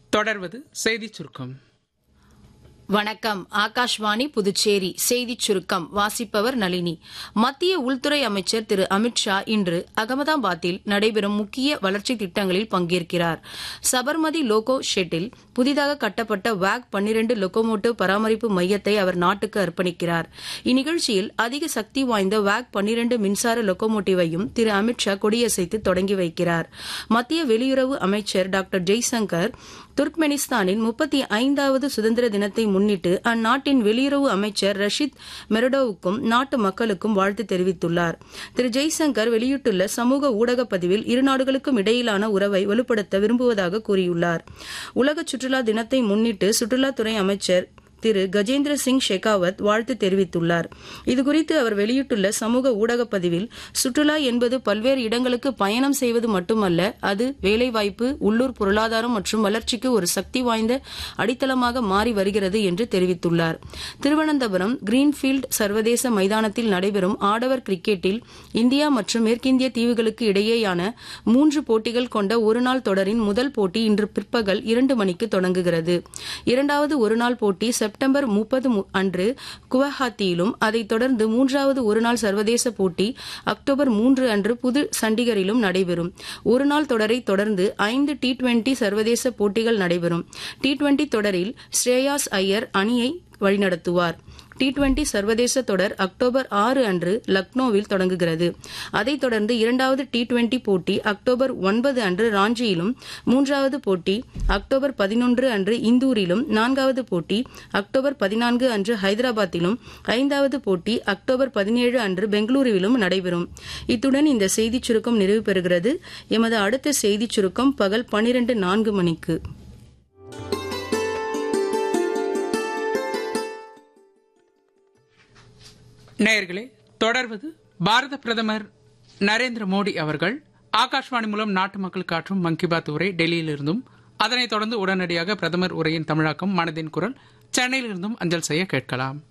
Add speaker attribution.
Speaker 1: தொடர்வது செய்திச் சுருக்கம்
Speaker 2: வணக்கம் ஆகாஷ்வாணி புதுச்சேரி செய்திச் சுருக்கம் வாசிப்பவர் நளினி மத்திய உள்துறை அமைச்சர் திரு அமித்ஷா இன்று அகமதாபாத்தில் நடைபெறும் முக்கிய வளர்ச்சி திட்டங்களில் பங்கேற்கிறார் சபர்மதி லோகோ ஷெட்டில் புதிதாக கட்டப்பட்ட வாக் பன்னிரண்டு லொகோமோட்டிவ் பராமரிப்பு மையத்தை அவர் நாட்டுக்கு அர்ப்பணிக்கிறார் இந்நிகழ்ச்சியில் அதிக சக்தி வாய்ந்த வாக் பன்னிரண்டு மின்சார லொகோமோட்டிவையும் திரு அமித்ஷா கொடியசைத்து தொடங்கி வைக்கிறார் மத்திய வெளியுறவு அமைச்சர் டாக்டர் ஜெய்சங்கர் துர்க்மெனிஸ்தானின் முப்பத்தி ஐந்தாவது சுதந்திர தினத்தை முன்னிட்டு அந்நாட்டின் வெளியுறவு அமைச்சர் ரஷித் மெரடோவுக்கும் நாட்டு மக்களுக்கும் வாழ்த்து தெரிவித்துள்ளார் திரு ஜெய்சங்கர் வெளியிட்டுள்ள சமூக ஊடக பதிவில் இரு நாடுகளுக்கும் இடையிலான உறவை வலுப்படுத்த விரும்புவதாக கூறியுள்ளார் உலக சுற்றுலா தினத்தை முன்னிட்டு சுற்றுலாத்துறை அமைச்சர் திரு கஜேந்திர சிங் ஷெகாவத் வாழ்த்து தெரிவித்துள்ளார் இதுகுறித்து அவர் வெளியிட்டுள்ள சமூக ஊடக பதிவில் சுற்றுலா என்பது பல்வேறு இடங்களுக்கு பயணம் செய்வது மட்டுமல்ல அது வேலைவாய்ப்பு உள்ளூர் பொருளாதாரம் மற்றும் வளர்ச்சிக்கு ஒரு சக்தி வாய்ந்த அடித்தளமாக மாறி வருகிறது என்று தெரிவித்துள்ளார் திருவனந்தபுரம் கிரீன்ஃபீல்ட் சர்வதேச மைதானத்தில் நடைபெறும் ஆடவர் கிரிக்கெட்டில் இந்தியா மற்றும் மேற்கிந்திய தீவுகளுக்கு இடையேயான மூன்று போட்டிகள் கொண்ட ஒருநாள் தொடரின் முதல் போட்டி இன்று பிற்பகல் இரண்டு மணிக்கு தொடங்குகிறது இரண்டாவது ஒருநாள் போட்டி செப்டம்பர் முப்பது அன்று குவஹாத்தியிலும் அதைத் தொடர்ந்து மூன்றாவது ஒருநாள் சர்வதேச போட்டி அக்டோபர் மூன்று அன்று புது சண்டிகரிலும் நடைபெறும் ஒருநாள் தொடரை தொடர்ந்து ஐந்து டி டுவெண்டி சர்வதேச போட்டிகள் நடைபெறும் டி டுவெண்டி தொடரில் ஸ்ரேயாஸ் ஐயர் அணியை வழிநடத்துவார் டி டுவெண்டி சர்வதேச தொடர் அக்டோபர் ஆறு அன்று லக்னோவில் தொடங்குகிறது அதைத் தொடர்ந்து இரண்டாவது டி டுவெண்டி போட்டி அக்டோபர் ஒன்பது அன்று ராஞ்சியிலும் மூன்றாவது போட்டி அக்டோபர் பதினொன்று அன்று இந்தூரிலும் நான்காவது போட்டி அக்டோபர் பதினான்கு அன்று ஹைதராபாத்திலும் ஐந்தாவது போட்டி அக்டோபர் பதினேழு அன்று பெங்களூருவிலும் நடைபெறும் இத்துடன் இந்த செய்திச் சுருக்கம் நிறைவு பெறுகிறது எமது அடுத்த செய்திச் சுருக்கம் பகல் பனிரெண்டு நான்கு மணிக்கு
Speaker 1: நேயர்களே தொடர்வது பாரத பிரதமர் நரேந்திர மோடி அவர்கள் ஆகாஷ்வாணி மூலம் நாட்டு மக்களுக்கு ஆற்றும் மன் கி பாத் உரை டெல்லியிலிருந்தும் அதனைத் தொடர்ந்து உடனடியாக பிரதமர் உரையின் தமிழாக்கம் மனதின் குரல் சென்னையிலிருந்தும் அஞ்சல் செய்ய கேட்கலாம்